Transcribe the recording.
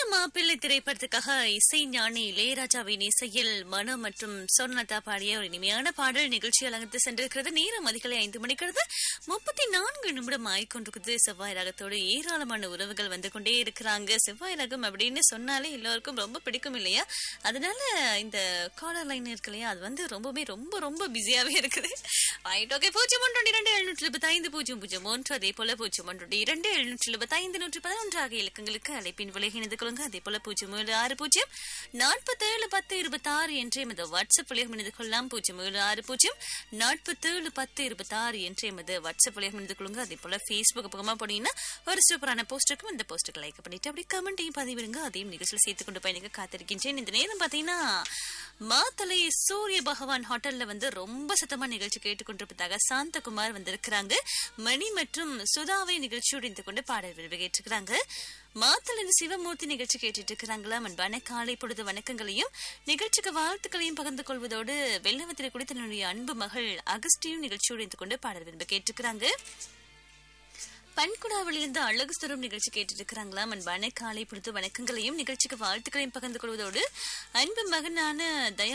மாப்பிள்ளை திரைப்படத்துக்காக இசை ஞானி இளையராஜாவின் இசையில் மனோ மற்றும் சொர்ணதா பாடிய ஒரு இனிமையான பாடல் நிகழ்ச்சி அலங்கத்து சென்றிருக்கிறது நேரம் அதிகாலை ஐந்து மணிக்கிறது முப்பத்தி நான்கு நிமிடம் ஆய்கொண்டிருக்குது செவ்வாய் ராகத்தோடு ஏராளமான உறவுகள் வந்து கொண்டே இருக்கிறாங்க செவ்வாய் ராகம் அப்படின்னு சொன்னாலே எல்லோருக்கும் ரொம்ப பிடிக்கும் இல்லையா அதனால இந்த காலர் லைன் இருக்கு இல்லையா அது வந்து ரொம்பவே ரொம்ப ரொம்ப பிஸியாவே இருக்குது ரைட் ஓகே பூஜ்ஜியம் ஒன்று இரண்டு எழுநூற்றி இருபத்தி ஐந்து பூஜ்ஜியம் பூஜ்ஜியம் ஒன்று அதே போல பூஜ்ஜியம் ஒன்று இரண்டு எழுநூற்றி இருபத்தி ஐந்து நூற்றி பதினொன்று ஆகிய இலக்கங்களுக்கு அழைப்பின் விலை இணைந்து கொள்ளுங்க அதே போல பூஜ்ஜியம் ஏழு ஆறு பூஜ்ஜியம் நாற்பத்தேழு பத்து இருபத்தாறு என்ற எமது வாட்ஸ்அப் வழியாக இணைந்து கொள்ளலாம் பூஜ்ஜியம் ஏழு ஆறு பூஜ்ஜியம் நாற்பத்தேழு பத்து இருபத்தாறு என்ற எமது வாட்ஸ்அப் வழியாக இணைந்து கொள்ளுங்க அதே போல ஃபேஸ்புக் பக்கமா போனீங்கன்னா ஒரு சூப்பரான போஸ்ட் இருக்கும் இந்த போஸ்ட்டுக்கு லைக் பண்ணிட்டு அப்படி கமெண்ட்டையும் பதிவிடுங்க அதையும் நிகழ்ச்சியில் சேர்த்து கொண்டு பயணிக்க காத்திருக்கின்றேன் இந்த நேரம் பாத்தீங்கன்னா மாத்தலை சூரிய பகவான் ஹோட்டல்ல வந்து ரொம்ப சத்தமா நிகழ்ச்சி கேட்டுக்கொண்டிருப்பதாக சாந்தகுமார் வந்திருக்கிறாங்க மணி மற்றும் சுதாவை நிகழ்ச்சியோடு இருந்து கொண்டு பாடல் விரும்பி கேட்டிருக்கிறாங்க மாத்தலின் சிவமூர்த்தி நிகழ்ச்சி கேட்டுட்டு இருக்கிறாங்களா அன்பான காலை பொழுது வணக்கங்களையும் நிகழ்ச்சிக்கு வாழ்த்துக்களையும் பகிர்ந்து கொள்வதோடு வெள்ளவத்திரை குடி தன்னுடைய அன்பு மகள் அகஸ்டியும் நிகழ்ச்சியோடு இருந்து கொண்டு பாடல் விரும்பி கேட்டிருக்கிறாங்க பண்குடாவிலிருந்து அழகு சுரம் நிகழ்ச்சி கேட்டுட்டு இருக்கிறாங்களாம் அன்பான காலை பொழுது வணக்கங்களையும் நிகழ்ச்சிக்கு வாழ்த்துக்களையும் பகிர்ந்து கொள்வதோடு அன்பு மகனான தயா